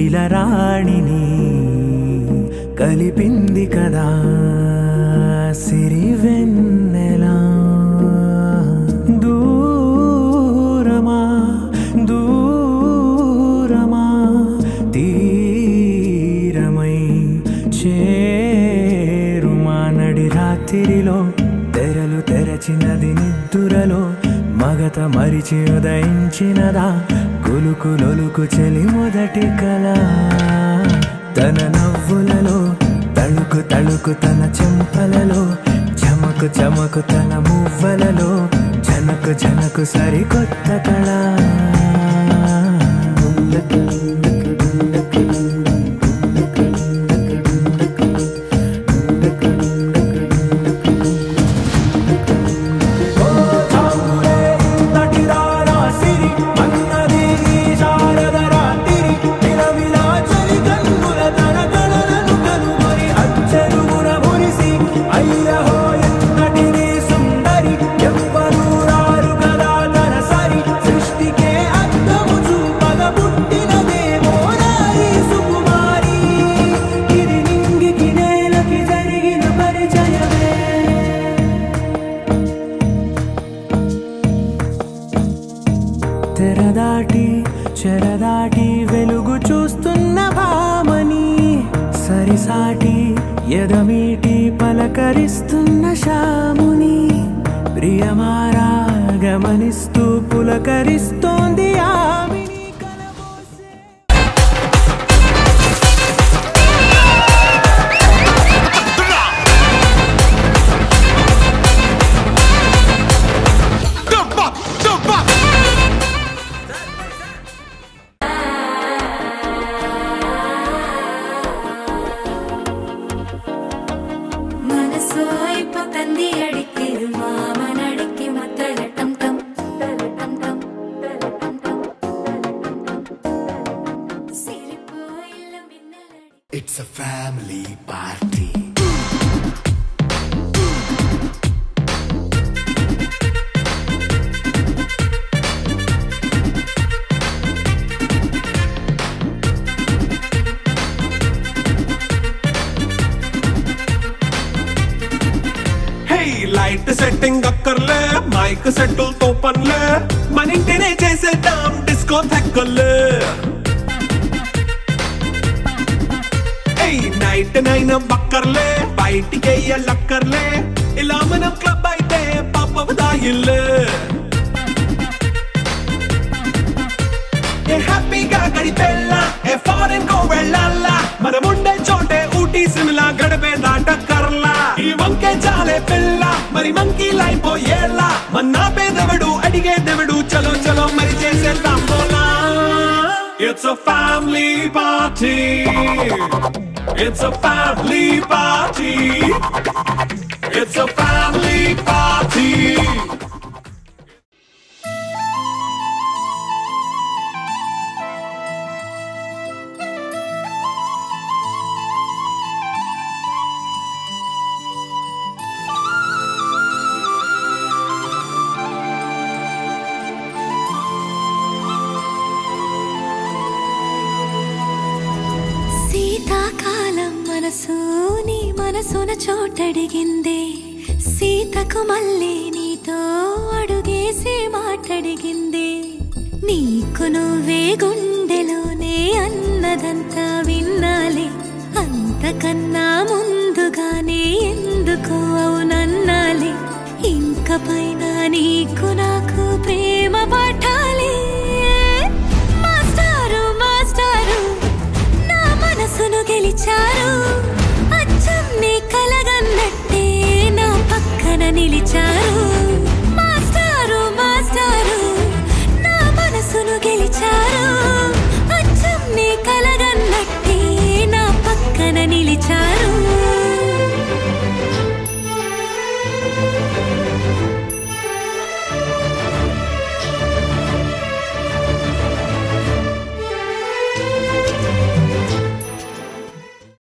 ఇలరాణిని కలిపింది కదా సిరి వెన్నెలా దూరమా దూరమా తీరమై చేరుమా నడి రాత్రిలో తెరలు తెరచినది నిద్దురలో మగత మరిచి ఉదయించినదా కులుకు లొలుకు చెలి మొదటి కళ తన నవ్వులలో తళుకు తళుకు తన చెంపలలో చమకు చమకు తన మువ్వలలో జనకు జనకు సరికొత్త కళ సృష్టికే అర్థము చూపగ పుట్టినదేమో నారీ సుకుమారి ఇది నింగికి నేలకి జరిగిన పరిచయమే తెరదాటి చెరదాటి వెలుగు చూస్తున్న భామని సరిసాటి ఎదమీటి పలకరిస్తున్న శాముని ప్రియమారా గమనిస్తూ పులకరిస్తోంది ఆమెని కలబోసే മനസ്സോ ഇപ്പൊ തന്തി അടിക്കരു മാമനടിക്ക് മത്തലട്ടം ടം തലട്ടം ടം തലട്ടം ടം സിരിപ്പോ ഇല്ല മിന്നലടി It's a family party. Hey light setting అక్కర్లే మైక్ సెట్టుల్ తో పనులే మన ఇంటినే చేసేద్దాం డిస్కో థెక్కర్లే ఏయ్ నైట్ నైన్ బక్కర్లే బయటికి లక్కర్లే ఇలా మనం క్లబ్ అయితే పాప దాయిల్లే ఏ హ్యాపీగా గడిపెల్లా ఏ ఫారెన్ కో వెళ్ళాలా మనం ఉండే చోటే ఊటీ సిమ్లా గడిపే దాటక్కర్లా ఈ వంకే చాలే పిల్ల మరి మంకీ లైపోయేలా మన్నా పేదవడు అడిగేదెవడు చలో చలో మరి చేసేద్దాం బోలా it's a family party it's a family party it's a family party శీతాకాలం మనసు నీ మనసున చోటడిగిందే సీతకు మళ్ళీ నీతో అడుగేసి మాటడిగిందే నీకు నువ్వే గుండెలోనే అన్నదంతా విన్నాలే అంతకన్నా ముందుగానే ఎందుకు అవునన్నాలే ఇంక పైన నీకు నాకు ప్రేమ పాఠ